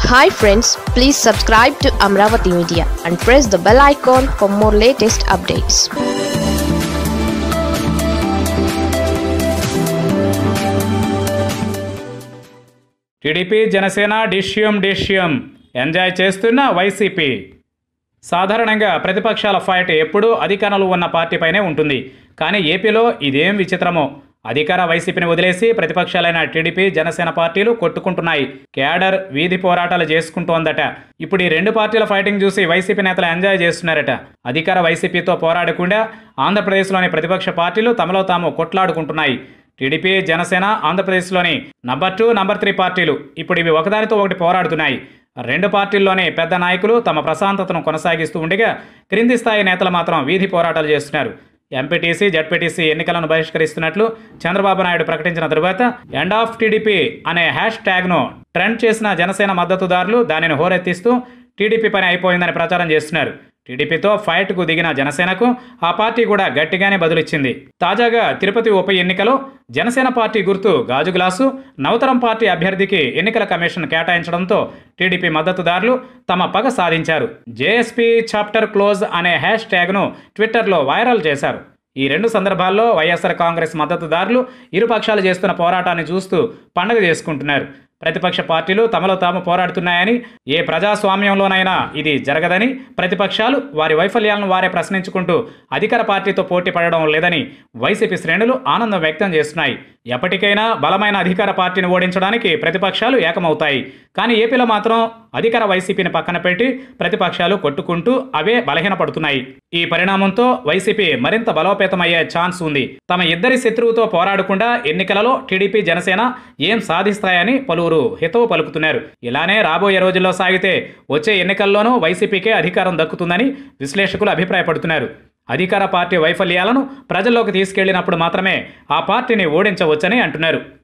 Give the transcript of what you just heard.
hi friends please subscribe to Amaravati media and press the bell icon for more latest updates TDP Janasena డిష్యూమ్ డిష్యూమ్ enjoy చేస్తున్న YCP సాధారణంగా ప్రతిపక్షాల fight ఎప్పుడూ అధికారంలో ఉన్న పార్టీపైనే ఉంటుంది కానీ ఏపీలో ఇదేం విచిత్రమో అధికార వైసీపీని వదిలేసి ప్రతిపక్షాలైన టీడీపీ జనసేన పార్టీలు కొట్టుకుంటున్నాయి క్యాడర్ వీధి పోరాటాలు చేసుకుంటోందట ఇప్పుడు ఈ రెండు పార్టీల ఫైటింగ్ చూసి వైసీపీ నేతలు ఎంజాయ్ చేస్తున్నారట అధికార వైసీపీతో పోరాడకుండా ఆంధ్రప్రదేశ్లోని ప్రతిపక్ష పార్టీలు తమలో తాము కొట్లాడుకుంటున్నాయి టీడీపీ జనసేన ఆంధ్రప్రదేశ్లోని నంబర్ టూ నంబర్ త్రీ పార్టీలు ఇప్పుడు ఇవి ఒకదానితో ఒకటి పోరాడుతున్నాయి రెండు పార్టీల్లోని పెద్ద నాయకులు తమ ప్రశాంతతను కొనసాగిస్తూ ఉండగా క్రింది స్థాయి నేతలు మాత్రం వీధి పోరాటాలు చేస్తున్నారు ఎంపీటీసీ జడ్పీటీసీ ఎన్నికలను బహిష్కరిస్తున్నట్లు చంద్రబాబు నాయుడు ప్రకటించిన తరువాత ఎండ్ ఆఫ్ టీడీపీ అనే హ్యాష్ ట్యాగ్ను ట్రెండ్ చేసిన జనసేన మద్దతుదారులు దానిని హోరెత్తిస్తూ టీడీపీ పని అయిపోయిందని ప్రచారం చేస్తున్నారు టీడీపీతో ఫైట్కు దిగిన జనసేనకు ఆ పార్టీ కూడా గట్టిగానే బదులిచ్చింది తాజాగా తిరుపతి ఉప ఎన్నికలో జనసేన పార్టీ గుర్తు గాజు గ్లాసు నవతరం పార్టీ అభ్యర్థికి ఎన్నికల కమిషన్ కేటాయించడంతో టీడీపీ మద్దతుదారులు తమ పగ సాధించారు జేఎస్పీ చాప్టర్ క్లోజ్ అనే హ్యాష్ ట్యాగ్ను ట్విట్టర్లో వైరల్ చేశారు ఈ రెండు సందర్భాల్లో వైఎస్ఆర్ కాంగ్రెస్ మద్దతుదారులు ఇరు పక్షాలు చేస్తున్న పోరాటాన్ని చూస్తూ పండగ చేసుకుంటున్నారు ప్రతిపక్ష పార్టీలు తమలో తాము పోరాడుతున్నాయని ఏ ప్రజాస్వామ్యంలోనైనా ఇది జరగదని ప్రతిపక్షాలు వారి వైఫల్యాలను వారే ప్రశ్నించుకుంటూ అధికార పార్టీతో పోటీ పడడం లేదని వైసీపీ శ్రేణులు ఆనందం వ్యక్తం చేస్తున్నాయి ఎప్పటికైనా బలమైన అధికార పార్టీని ఓడించడానికి ప్రతిపక్షాలు ఏకమవుతాయి కానీ ఏపీలో మాత్రం అధికార వైసీపీని పక్కన పెట్టి ప్రతిపక్షాలు కొట్టుకుంటూ అవే బలహీనపడుతున్నాయి ఈ పరిణామంతో వైసీపీ మరింత బలోపేతమయ్యే ఛాన్స్ ఉంది తమ ఇద్దరి శత్రువుతో పోరాడకుండా ఎన్నికలలో టీడీపీ జనసేన ఏం సాధిస్తాయని పలువురు హితవు పలుకుతున్నారు ఇలానే రాబోయే రోజుల్లో సాగితే వచ్చే ఎన్నికల్లోనూ వైసీపీకే అధికారం దక్కుతుందని విశ్లేషకులు అభిప్రాయపడుతున్నారు అధికార పార్టీ వైఫల్యాలను ప్రజల్లోకి తీసుకెళ్లినప్పుడు మాత్రమే ఆ పార్టీని ఓడించవచ్చని అంటున్నారు